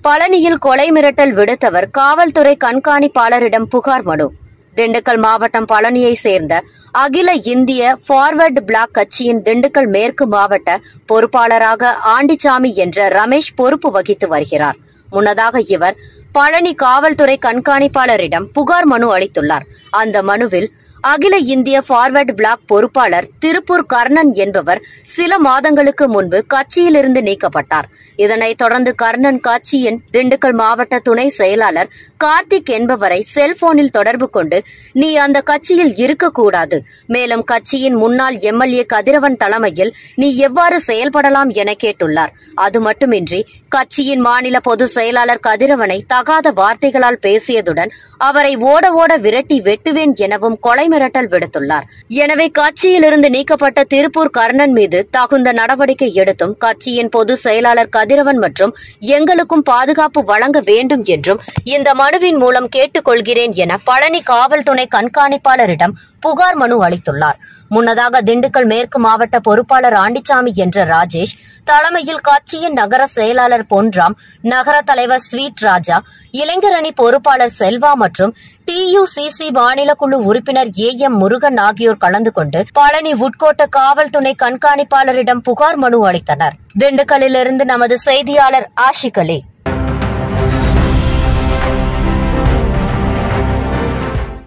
பழனியில் கொலை மிரட்டல் விடுத்தவர் காவல்துறை கண்காணிப்பாளரிடம் புகார் மனு திண்டுக்கல் மாவட்டம் பழனியை சேர்ந்த அகில இந்திய ஃபார்வர்டு பிளாக் கட்சியின் திண்டுக்கல் மேற்கு மாவட்ட பொறுப்பாளராக ஆண்டிச்சாமி என்ற ரமேஷ் பொறுப்பு வகித்து வருகிறார் முன்னதாக இவர் பழனி காவல்துறை கண்காணிப்பாளரிடம் புகார் மனு அளித்துள்ளார் அந்த மனுவில் அகில இந்திய ஃபார்வர்டு பிளாக் பொறுப்பாளர் திருப்பூர் கர்ணன் என்பவர் சில மாதங்களுக்கு முன்பு கட்சியிலிருந்து நீக்கப்பட்டார் இதனைத் தொடர்ந்து கர்ணன் கட்சியின் திண்டுக்கல் மாவட்ட துணை செயலாளர் கார்த்திக் என்பவரை செல்போனில் தொடர்பு கொண்டு நீ அந்த கட்சியில் இருக்கக்கூடாது மேலும் கட்சியின் முன்னாள் எம்எல்ஏ கதிரவன் தலைமையில் நீ எவ்வாறு செயல்படலாம் என கேட்டுள்ளார் அது மட்டுமின்றி கட்சியின் மாநில பொதுச் செயலாளர் கதிரவனை தகாத வார்த்தைகளால் பேசியதுடன் அவரை ஓட ஓட விரட்டி வெட்டுவேன் எனவும் கொலை மிரட்டல் விடுத்துள்ளார் எனவே கட்சியிலிருந்து நீக்கப்பட்ட திருப்பூர் கர்ணன் மீது தகுந்த நடவடிக்கை எடுத்தும் கட்சியின் பொதுச் செயலாளர் கதிரவன் மற்றும் எங்களுக்கும் பாதுகாப்பு வழங்க வேண்டும் என்றும் இந்த மனுவின் மூலம் கேட்டுக்கொள்கிறேன் என பழனி காவல் துணை கண்காணிப்பாளரிடம் புகார் மனு அளித்துள்ளார் முன்னதாக திண்டுக்கல் மேற்கு மாவட்ட பொறுப்பாளர் ஆண்டிச்சாமி என்ற ராஜேஷ் தலைமையில் கட்சியின் நகர செயலாளர் பொன்ராம் நகர தலைவர் ஸ்வீட் ராஜா இளைஞர் அணி பொறுப்பாளர் செல்வா மற்றும் டியுசிசி மாநில குழு உறுப்பினர் ஏ எம் முருகன் ஆகியோர் கலந்து கொண்டு பழனி உட்கோட்ட காவல் துணை கண்காணிப்பாளரிடம் புகார் மனு அளித்தனர் திண்டுக்கல்லிலிருந்து நமது செய்தியாளர் ஆஷிக் அலி